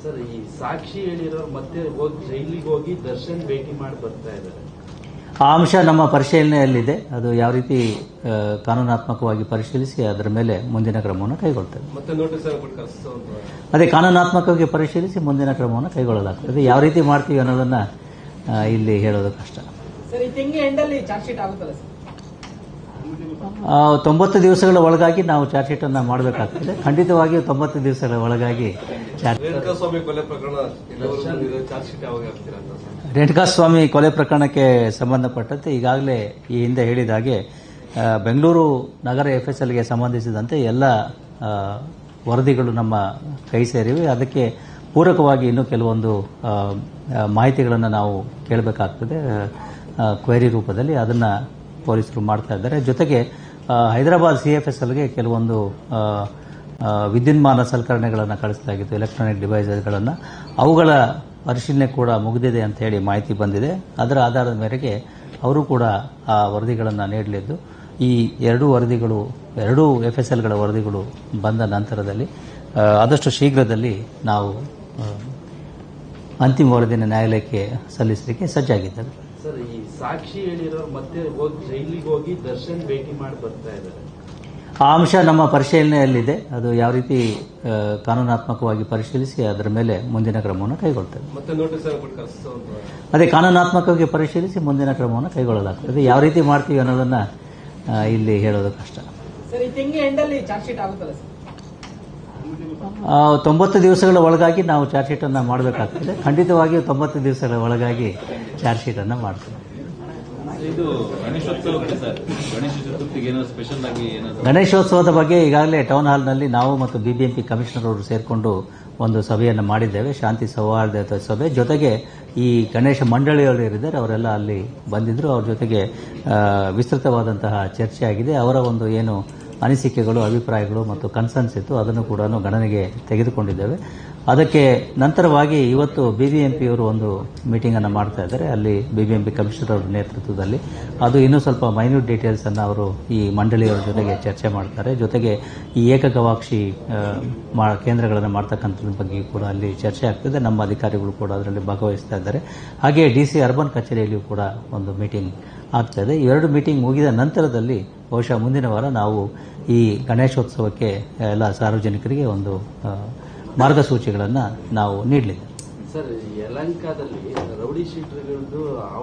sir ಈ ಸಾಕ್ಷಿ ಹೇಳಿರೋರು ಮತ್ತೆ ಹೋಗಿ ಜೈಲಿಗೆ ಹೋಗಿ ದರ್ಶನ್ ಭೇಟಿ ಮಾಡಿ ಬರ್ತಾ ಇದ್ದಾರೆ ಆ ಅಂಶ ನಮ್ಮ ಪರಿಶೀಲನೆಯಲ್ಲಿದೆ ಅದು ಯಾವ ರೀತಿ ಆ, ಕಾನೂನಾತ್ಮಕವಾಗಿ ಪರಿಶೀಲಿಸಿ ಅದರ ಮೇಲೆ ಮುಂದಿನ ಕ್ರಮವನ್ನು ಕೈಗೊಳ್ತೇವೆ ಮತ್ತೆ ನೋಟಿಸ್ ಕೊಟ್ಟು ಕಳಿಸ್ತಾ ಅದೇ ಕಾನೂನಾತ್ಮಕವಾಗಿ ಪರಿಶೀಲಿಸಿ ಮುಂದಿನ ಕ್ರಮವನ್ನು ಕೈಗೊಳ್ಳಲಾಗ್ತದೆ ಯಾವ ರೀತಿ ಮಾಡ್ತೀವಿ ಅನ್ನೋದನ್ನ ಆ, ಇಲ್ಲಿ ಹೇಳೋದು ಕಷ್ಟ ಸರ್ ಈ ತಿಂಗಳ ಎಂಡಲ್ಲಿ ಚಾರ್ಜ್ ಶೀಟ್ ಆಗುತ್ತಲ್ಲ ಸರ್ ಆ, ತೊಂಬತ್ತು ದಿವಸಗಳ ಒಳಗಾಗಿ ನಾವು ಚಾರ್ಜ್ ಶೀಟ್ ಅನ್ನ ಮಾಡಬೇಕಾಗ್ತದೆ ಖಂಡಿತವಾಗಿಯೂ ತೊಂಬತ್ತು ದಿವಸಗಳ ಒಳಗಾಗಿ ಚಾರ್ಜ್ ಸ್ವಾಮಿ ಕೊಲೆ ಪ್ರಕರಣ ಚಾರ್ಜ್ ಶೀಟ್ ಯಾವಾಗ ಆಗ್ತೀರಾ ಅಂತ ಸರ್ ರೇಣುಕಾಸ್ವಾಮಿ ಕೊಲೆ ಪ್ರಕರಣಕ್ಕೆ ಸಂಬಂಧಪಟ್ಟಂತೆ ಈಗಾಗಲೇ ಈ ಹಿಂದೆ ಹೇಳಿದ ಹಾಗೆ ಆ, ಬೆಂಗಳೂರು ನಗರ ಎಫ್ಎಸ್ಎಲ್ಗೆ ಸಂಬಂಧಿಸಿದಂತೆ ಎಲ್ಲ ಆ, ವರದಿಗಳು ನಮ್ಮ ಕೈ ಸೇರಿವೆ ಅದಕ್ಕೆ ಪೂರಕವಾಗಿ ಇನ್ನೂ ಕೆಲವೊಂದು ಆ, ಆ, ಮಾಹಿತಿಗಳನ್ನು ನಾವು ಕೇಳಬೇಕಾಗ್ತದೆ ಕ್ವೈರಿ ರೂಪದಲ್ಲಿ ಅದನ್ನು ಪೊಲೀಸರು ಮಾಡ್ತಾ ಇದ್ದಾರೆ ಜೊತೆಗೆ ಆ, ಹೈದರಾಬಾದ್ ಸಿ ಎಫ್ ಎಸ್ ಎಲ್ಗೆ ಕೆಲವೊಂದು ಆ, ಆ, ವಿದ್ಯುನ್ಮಾನ ಸಲಕರಣೆಗಳನ್ನು ಕಳಿಸಲಾಗಿತ್ತು ಎಲೆಕ್ಟ್ರಾನಿಕ್ ಡಿವೈಸಸ್ಗಳನ್ನು ಅವುಗಳ ಪರಿಶೀಲನೆ ಕೂಡ ಮುಗಿದಿದೆ ಅಂತ ಹೇಳಿ ಮಾಹಿತಿ ಬಂದಿದೆ ಅದರ ಆಧಾರದ ಮೇರೆಗೆ ಅವರು ಕೂಡ ಆ ವರದಿಗಳನ್ನು ನೀಡಲಿದ್ದು ಈ ಎರಡೂ ವರದಿಗಳು ಎರಡೂ ಎಫ್ ಎಸ್ ಎಲ್ಗಳ ವರದಿಗಳು ಬಂದ ನಂತರದಲ್ಲಿ ಆ, ಆದಷ್ಟು ಶೀಘ್ರದಲ್ಲಿ ನಾವು ಆ, ಅಂತಿಮ ವರದಿನ ನ್ಯಾಯಾಲಯಕ್ಕೆ ಸಲ್ಲಿಸಲಿಕ್ಕೆ ಸಜ್ಜಾಗಿದ್ದೇವೆ ಸರ್ ಈ ಸಾಕ್ಷಿ ಹೇಳಿರೋರು ಮತ್ತೆ ಹೋಗಿ ಜೈಲಿಗೆ ಹೋಗಿ ದರ್ಶನ್ ಭೇಟಿ ಮಾಡಿ ಬರ್ತಾ ಇದ್ದಾರೆ ಆ ಅಂಶ ನಮ್ಮ ಪರಿಶೀಲನೆಯಲ್ಲಿದೆ ಅದು ಯಾವ ರೀತಿ ಆ, ಕಾನೂನಾತ್ಮಕವಾಗಿ ಪರಿಶೀಲಿಸಿ ಅದರ ಮೇಲೆ ಮುಂದಿನ ಕ್ರಮವನ್ನು ಕೈಗೊಳ್ತೇವೆ ಮತ್ತೆ ನೋಟಿಸ್ ಕೊಟ್ಟು ಕಳಿಸ್ತಾ ಅದೇ ಕಾನೂನಾತ್ಮಕವಾಗಿ ಪರಿಶೀಲಿಸಿ ಮುಂದಿನ ಕ್ರಮವನ್ನು ಕೈಗೊಳ್ಳಲಾಗ್ತದೆ ಯಾವ ರೀತಿ ಮಾಡ್ತೀವಿ ಅನ್ನೋದನ್ನ ಆ, ಇಲ್ಲಿ ಹೇಳೋದು ಕಷ್ಟ ಸರ್ ಈ ತಿಂಗಳ ಎಂಡಲ್ಲಿ ಚಾರ್ಜ್ ಶೀಟ್ ಆಗುತ್ತಲ್ಲ ಸರ್ ಆ, ತೊಂಬತ್ತು ದಿವಸಗಳ ಒಳಗಾಗಿ ನಾವು ಚಾರ್ಜ್ ಶೀಟ್ ಅನ್ನ ಮಾಡಬೇಕಾಗ್ತದೆ ಖಂಡಿತವಾಗಿಯೂ ತೊಂಬತ್ತು ದಿವಸಗಳ ಒಳಗಾಗಿ ಚಾರ್ಜ್ ಶೀಟ್ ಅನ್ನ ಮಾಡ್ತೇವೆ ಇದು ಗಣೇಶೋತ್ಸವಕ್ಕೆ ಸರ್ ಗಣೇಶ ಚತುರ್ಥಿಗೆ ಏನಾದ್ರು ಸ್ಪೆಷಲ್ ಆಗಿ ಏನಾದ್ರು ಗಣೇಶೋತ್ಸವದ ಬಗ್ಗೆ ಈಗಾಗಲೇ ಟೌನ್ ಹಾಲ್ನಲ್ಲಿ ನಾವು ಮತ್ತು ಬಿಬಿಎಂಪಿ ಕಮಿಷನರ್ ಅವರು ಸೇರಿಕೊಂಡು ಒಂದು ಸಭೆಯನ್ನು ಮಾಡಿದ್ದೇವೆ ಶಾಂತಿ ಸೌಹಾರ್ದತೆ ಸಭೆ ಜೊತೆಗೆ ಈ ಗಣೇಶ ಮಂಡಳಿಯವರು ಇರಿದ್ದಾರೆ ಅವರೆಲ್ಲ ಅಲ್ಲಿ ಬಂದಿದ್ರು ಅವ್ರ ಜೊತೆಗೆ ಆ, ವಿಸ್ತೃತವಾದಂತಹ ಚರ್ಚೆ ಆಗಿದೆ ಅವರ ಒಂದು ಏನು ಅನಿಸಿಕೆಗಳು ಅಭಿಪ್ರಾಯಗಳು ಮತ್ತು ಕನ್ಸರ್ನ್ಸ್ ಇತ್ತು ಅದನ್ನು ಕೂಡ ಗಣನೆಗೆ ತೆಗೆದುಕೊಂಡಿದ್ದೇವೆ ಅದಕ್ಕೆ ನಂತರವಾಗಿ ಇವತ್ತು ಬಿಬಿಎಂಪಿಯವರು ಒಂದು ಮೀಟಿಂಗ್ ಅನ್ನು ಮಾಡ್ತಾ ಇದ್ದಾರೆ ಅಲ್ಲಿ ಬಿಬಿಎಂಪಿ ಕಮಿಷನರ್ ಅವರ ನೇತೃತ್ವದಲ್ಲಿ ಅದು ಇನ್ನೂ ಸ್ವಲ್ಪ ಮೈನ್ಯೂಟ್ ಡೀಟೇಲ್ಸ್ ಅನ್ನು ಅವರು ಈ ಮಂಡಳಿಯವರ ಜೊತೆಗೆ ಚರ್ಚೆ ಮಾಡ್ತಾರೆ ಜೊತೆಗೆ ಈ ಏಕಗವಾಕ್ಷಿ ಆ, ಮಾ ಕೇಂದ್ರಗಳನ್ನು ಮಾಡ್ತಕ್ಕಂಥದ್ರ ಬಗ್ಗೆ ಕೂಡ ಅಲ್ಲಿ ಚರ್ಚೆ ಆಗ್ತದೆ ನಮ್ಮ ಅಧಿಕಾರಿಗಳು ಕೂಡ ಅದರಲ್ಲಿ ಭಾಗವಹಿಸ್ತಾ ಇದ್ದಾರೆ ಹಾಗೆ ಡಿ ಸಿ ಅರ್ಬನ್ ಕಚೇರಿಯಲ್ಲಿಯೂ ಕೂಡ ಒಂದು ಮೀಟಿಂಗ್ ಆಗ್ತಾ ಇದೆ ಈ ಎರಡು ಮೀಟಿಂಗ್ ಮುಗಿದ ನಂತರದಲ್ಲಿ ಬಹುಶಃ ಮುಂದಿನ ವಾರ ನಾವು ಈ ಗಣೇಶೋತ್ಸವಕ್ಕೆ ಎಲ್ಲ ಸಾರ್ವಜನಿಕರಿಗೆ ಒಂದು ಆ, ಮಾರ್ಗಸೂಚಿಗಳನ್ನು ನಾವು ನೀಡಲಿದ್ದೇವೆ ಸರ್ ಯಲಂಕಾದಲ್ಲಿ ರೌಡಿ ಶೀಟರ್ಗಳದ್ದು